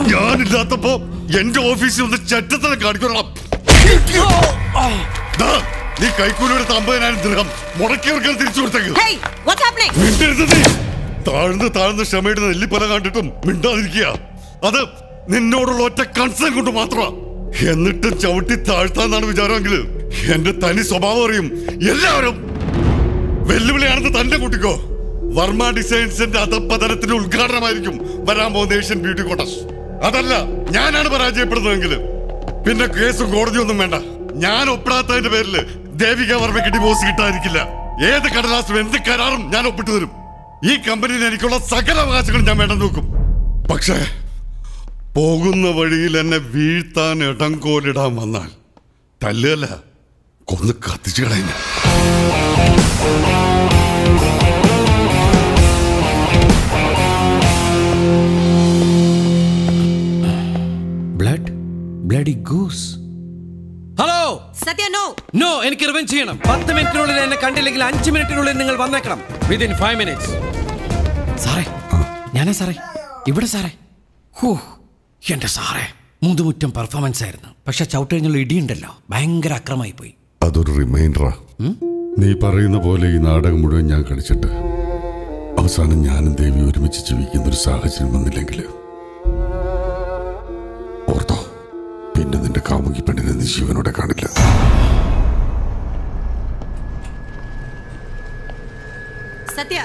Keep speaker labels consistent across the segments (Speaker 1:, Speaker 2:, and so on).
Speaker 1: ഞാനില്ലാത്തപ്പോ എന്റെ ഓഫീസിൽ ഒന്ന് ചട്ടത്തരം കാണിക്കണം ദാ, നീ കൈക്കൂലിയുടെ അമ്പതിനായിരം ദൃഹം മുടക്കിയവർക്ക് തിരിച്ചു കൊടുത്തേക്ക്
Speaker 2: Hey, what's happening?
Speaker 1: മിണ്ടരുത് നീ താഴ്ന്ന് താഴ്ന്ന് ക്ഷമയുടെ നെല്ലിപ്പല കണ്ടിട്ടും മിണ്ടാതിരിക്കുക അത് നിന്നോടുള്ള ഒറ്റ കൺസേൺ കൊണ്ട് മാത്രമാ എന്നിട്ടും ചവിട്ടി താഴ്ത്താന്നാണ് വിചാരമെങ്കിൽ എന്റെ തനി സ്വഭാവം അറിയും എല്ലാവരും വെല്ലുവിളിയാണെന്ന് തന്നെ കൂട്ടിക്കോ വർമ്മ ഡിസൈൻസിന്റെ അധപ്പതനത്തിന്റെ ഉദ്ഘാടനമായിരിക്കും വരാൻ പോകുന്ന ഏഷ്യൻ ബ്യൂട്ടി കോട്ടസ് അതല്ല ഞാനാണ് പരാജയപ്പെടുന്നതെങ്കിൽ പിന്നെ കേസും കോടതിയൊന്നും വേണ്ട ഞാൻ ഒപ്പിടാത്തതിന്റെ പേരിൽ ദേവിക വർമ്മയ്ക്ക് ഡിവോഴ്സ് കിട്ടാതിരിക്കില്ല ഏത് കടലാസും എന്ത് കരാറും ഞാൻ ഒപ്പിട്ട് തരും ഈ കമ്പനിയിൽ എനിക്കുള്ള സകല അവകാശങ്ങളും ഞാൻ വേണ്ടെന്ന് നോക്കും പക്ഷേ പോകുന്ന വഴിയിൽ എന്നെ വീഴ്ത്താൻ ഇടംകോലിടാൻ വന്നാൽ തല്ലുകല്ല കൊന്ന് കത്തിച്ചു കളയുന്ന
Speaker 3: blood bloody goose hello
Speaker 2: Sathya no
Speaker 3: no എനിക്ക് റിവെഞ്ച് ചെയ്യണം പത്ത് മിനിറ്റിനുള്ളിൽ എന്നെ കണ്ടില്ലെങ്കിൽ അഞ്ച് മിനിറ്റിനുള്ളിൽ നിങ്ങൾ വന്നേക്കണം വിതിൻ ഫൈവ് മിനിറ്റ്സ് സാറേ ഞാനാ സാറേ ഇവിടെ സാറേ ഹൂ എന്റെ സാറേ മുതുമുറ്റം പെർഫോമൻസ് ആയിരുന്നു പക്ഷെ ചവിട്ടുകഴിഞ്ഞുള്ള ഇടിയുണ്ടല്ലോ ഭയങ്കര അക്രമായി പോയി
Speaker 1: അതൊരു റിമൈൻഡറാ നീ പറയുന്ന പോലെ ഈ നാടകം മുഴുവൻ ഞാൻ കളിച്ചിട്ട് അവസാനം ഞാനും ദേവി ഒരുമിച്ച് ജീവിക്കുന്ന ഒരു സാഹചര്യം വന്നില്ലെങ്കിൽ ഓർത്തോ പിന്നെ നിന്റെ കാമുകി പെണ്ണിനെ നീ ജീവനോടെ കാണില്ല
Speaker 2: സത്യ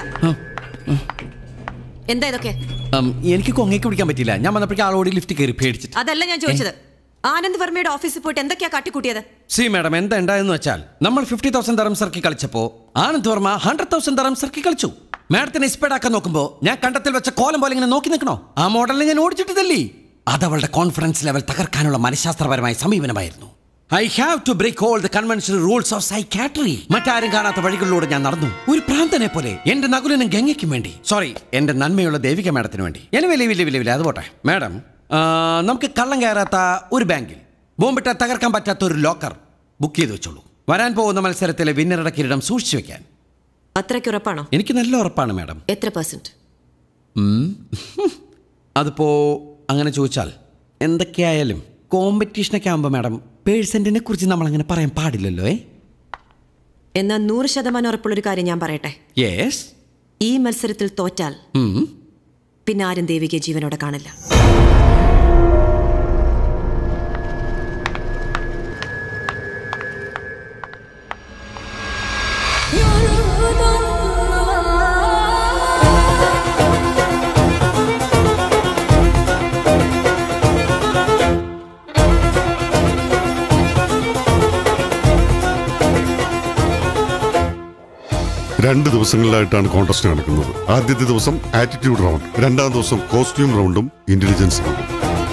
Speaker 2: എന്താ ഇതൊക്കെ
Speaker 3: ഉം, എനിക്ക് കൊങ്ങയ്ക്ക് പിടിക്കാൻ പറ്റില്ല ഞാൻ വന്നപ്പോഴേക്കും ആളോട് ലിഫ്റ്റ് കയറി പേടിച്ചിട്ട്
Speaker 2: അതല്ല ഞാൻ ചോദിച്ചത് ആനന്ദ് വർമ്മയുടെ ഓഫീസിൽ പോയിട്ട് എന്തൊക്കെയാ കാട്ടിക്കൂട്ടിയത്
Speaker 3: സി മാഡം എന്താ ഉണ്ടായെന്ന് വെച്ചാൽ നമ്മൾ ഫിഫ്റ്റി തൗസൻഡ് തരം സർക്കി കളിച്ചപ്പോ ആനന്ദ് വർമ്മ ഹൺഡ്രഡ് തൗസൻഡ് തരം സർക്കി കളിച്ചു മാഡത്തിനെ ഇസ്പേഡാക്കാൻ നോക്കുമ്പോ ഞാൻ കണ്ടത്തിൽ വെച്ച കോലം പോലെ ഇങ്ങനെ നോക്കി നിൽക്കണോ ആ മോഡലിനെ ഞാൻ ഓടിച്ചിട്ട് തല്ലി അത് അവളുടെ കോൺഫിഡൻസ് ലെവൽ തകർക്കാനുള്ള മനഃശാസ്ത്രപരമായ സമീപനമായിരുന്നു I have to break all the conventional rules of psychiatry മറ്റാരും കാണാത്ത വഴികളിലൂടെ ഞാൻ നടന്നു ഒരു പ്രാന്തനെ പോലെ എന്റെ നകുലനും ഗംഗയ്ക്കും വേണ്ടി സോറി എന്റെ നന്മയുള്ള ദേവിക മാഡത്തിന് വേണ്ടി എന്നെ വലിയ വലിയ വലിയ വലിയ അത് പോട്ടെ മാഡം ആ, നമുക്ക് കള്ളം കയറാത്ത ഒരു ബാങ്കിൽ ബോംബിട്ട തകർക്കാൻ പറ്റാത്ത ഒരു ലോക്കർ ബുക്ക് ചെയ്ത് വെച്ചോളൂ വരാൻ പോകുന്ന മത്സരത്തിലെ വിന്നറുടെ കിരീടം സൂക്ഷിച്ചു വെക്കാൻ
Speaker 2: അത്രയ്ക്ക് ഉറപ്പാണോ
Speaker 3: എനിക്ക് നല്ല ഉറപ്പാണ് മാഡം
Speaker 2: എത്ര പെർസെന്റ്
Speaker 3: അതിപ്പോ അങ്ങനെ ചോദിച്ചാൽ എന്തൊക്കെയായാലും കോമ്പറ്റീഷനൊക്കെ ആകുമ്പോൾ മാഡം പേഴ്സൻറ്റിനെ കുറിച്ച് നമ്മൾ അങ്ങനെ പറയാൻ പാടില്ലല്ലോ ഏ
Speaker 2: എന്നാൽ നൂറ് ശതമാനം ഉറപ്പുള്ളൊരു കാര്യം ഞാൻ പറയട്ടെ
Speaker 3: യെസ്
Speaker 2: ഈ മത്സരത്തിൽ തോറ്റാൽ പിന്നെ ആരും ദേവികയെ ജീവനോടെ കാണില്ല
Speaker 1: രണ്ട് ദിവസങ്ങളിലായിട്ടാണ് കോൺടെസ്റ്റ് നടക്കുന്നത് ആദ്യത്തെ ദിവസം ആറ്റിറ്റ്യൂഡ് റൗണ്ട് രണ്ടാം ദിവസം കോസ്റ്റ്യൂം റൗണ്ടും ഇന്റലിജൻസ് റൗണ്ടും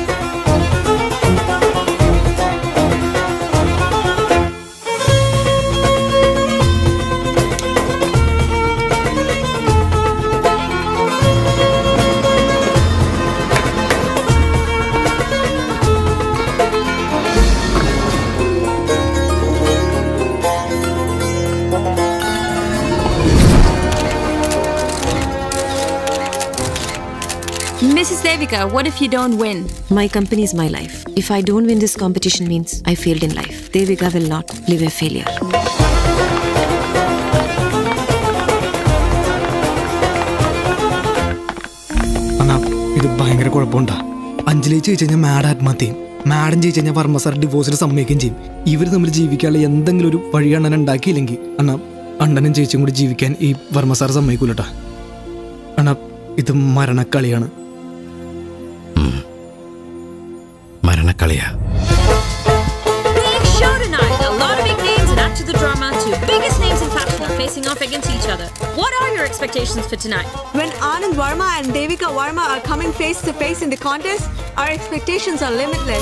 Speaker 4: Mrs. Devika, what if you don't win?
Speaker 2: My company is my life. If I don't win this competition means I failed in life. Devika will not live a failure.
Speaker 5: അണ്ണാ ഇത് ഭയങ്കര കുഴപ്പമുണ്ടാ അഞ്ജലി ജയിച്ചു കഴിഞ്ഞാൽ mad ആത്മഹത്യയും madam ജയിച്ചു കഴിഞ്ഞാൽ Varma sir ഡിവോഴ്സിന് സമ്മതിക്കുകയും ചെയ്യും ഇവർ തമ്മിൽ ജീവിക്കാനുള്ള എന്തെങ്കിലും ഒരു വഴി അണ്ണൻ ഉണ്ടാക്കിയില്ലെങ്കിൽ അണ്ണാ അണ്ണനും ചേച്ചിയും കൂടി ജീവിക്കാൻ ഈ വർമ്മ സാർ സമ്മതിക്കൂലട്ടാ അണ്ണാ ഇത് മരണക്കളിയാണ്
Speaker 3: മരണക്കളിയാ
Speaker 4: Big show tonight. A lot of big names and add to the drama. Two biggest names in fashion are facing off against each other. What are your expectations for tonight?
Speaker 6: When Anand Varma and Devika Varma are coming face to face in the contest, our expectations are limitless.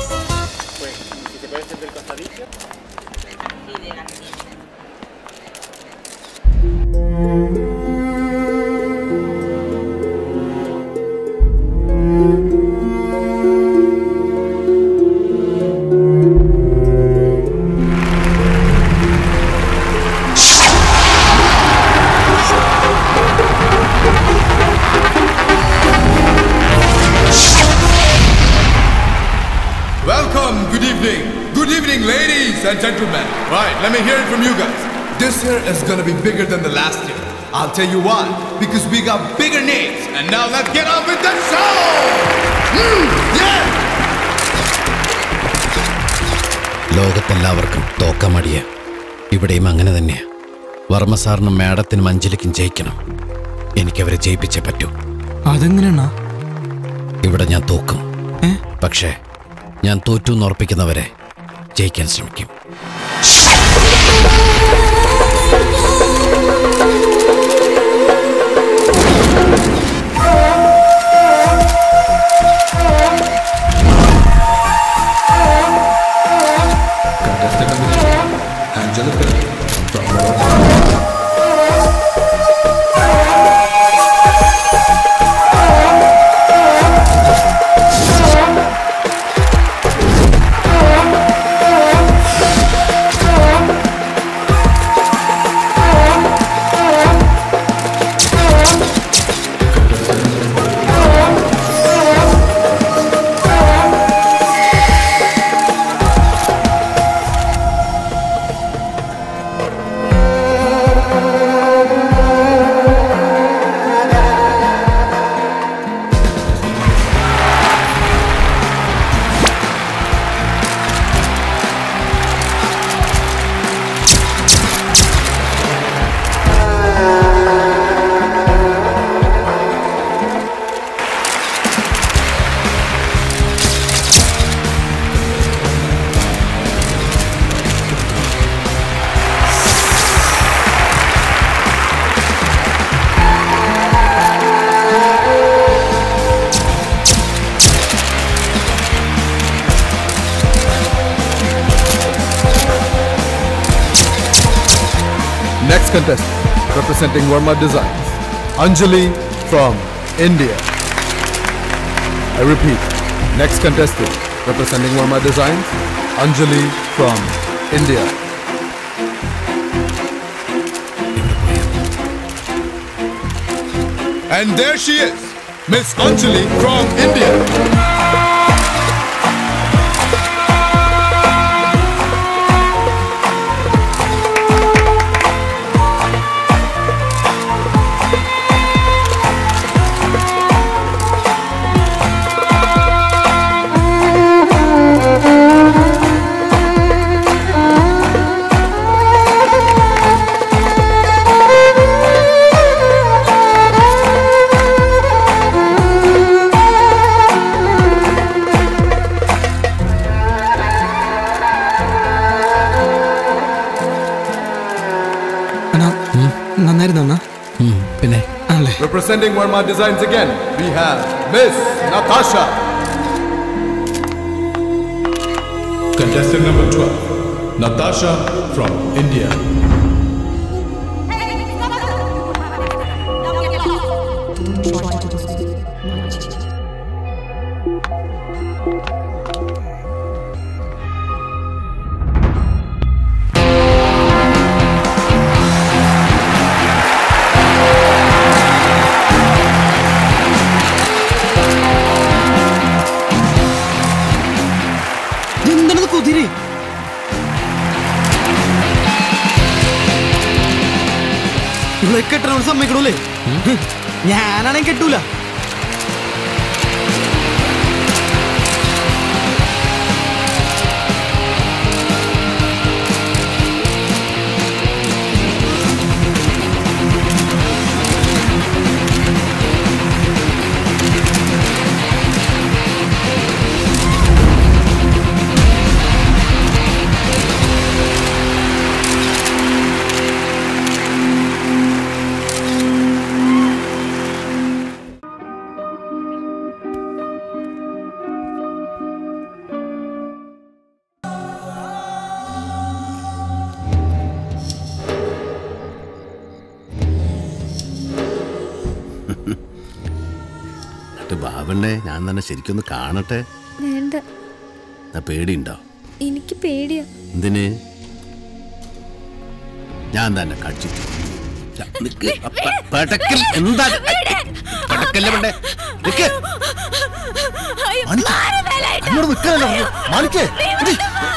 Speaker 7: evening. Good evening, ladies and gentlemen. Right, let me hear it from you guys. This year is gonna be bigger than the last year. I'll tell you why. Because we got bigger names. And now let's get on with the show! Hmm, yeah!
Speaker 3: ലോകത്തെല്ലാവർക്കും തോക്കാൻ മടിയ ഇവിടെയും അങ്ങനെ തന്നെയാ വർമ്മ സാറിനും മാഡത്തിനും അഞ്ജലിക്കും ജയിക്കണം എനിക്കവരെ ജയിപ്പിച്ചേ പറ്റൂ
Speaker 5: അതെങ്ങനെയാണോ
Speaker 3: ഇവിടെ ഞാൻ തോക്കും
Speaker 5: ഏ?
Speaker 3: പക്ഷേ ഞാൻ തോറ്റു എന്ന് ഉറപ്പിക്കുന്നവരെ ജയിക്കാൻ ശ്രമിക്കും
Speaker 7: Next contestant, representing Verma Designs, Anjali from India. I repeat, next contestant, representing Verma Designs, Anjali from India. And there she is, Miss Anjali from India.
Speaker 5: അണ്ണാ നന്നായിരുന്നു അണ്ണാ
Speaker 3: ഉം, പിന്നെ
Speaker 5: ആണല്ലേ
Speaker 7: Representing Verma Designs again, we have Miss Natasha. Contestant number 12, Natasha from India.
Speaker 5: എന്താണത് കുതിരി ഇവിടെ കെട്ടണോട് സമ്മതിക്കണല്ലേ ഞാനാണെങ്കിൽ കെട്ടൂല
Speaker 8: എന്നിട്ട് ബാബണ്ണെ ഞാൻ തന്നെ ശരിക്കൊന്ന് കാണട്ടെ
Speaker 9: വേണ്ട
Speaker 8: എന്നാ പേടിയുണ്ടോ
Speaker 9: എനിക്ക് പേടിയാ
Speaker 8: എന്തിന് ഞാൻ തന്നെ കടിച്ചിട്ട് നിക്ക്. പ- പടക്കൽ എന്താ പടക്കല്ലേ വേണ്ടേ നിക്ക്. അനക്ക് നിന്നോട് നിൽക്കാനല്ലോ മാണിക്കേ എടി,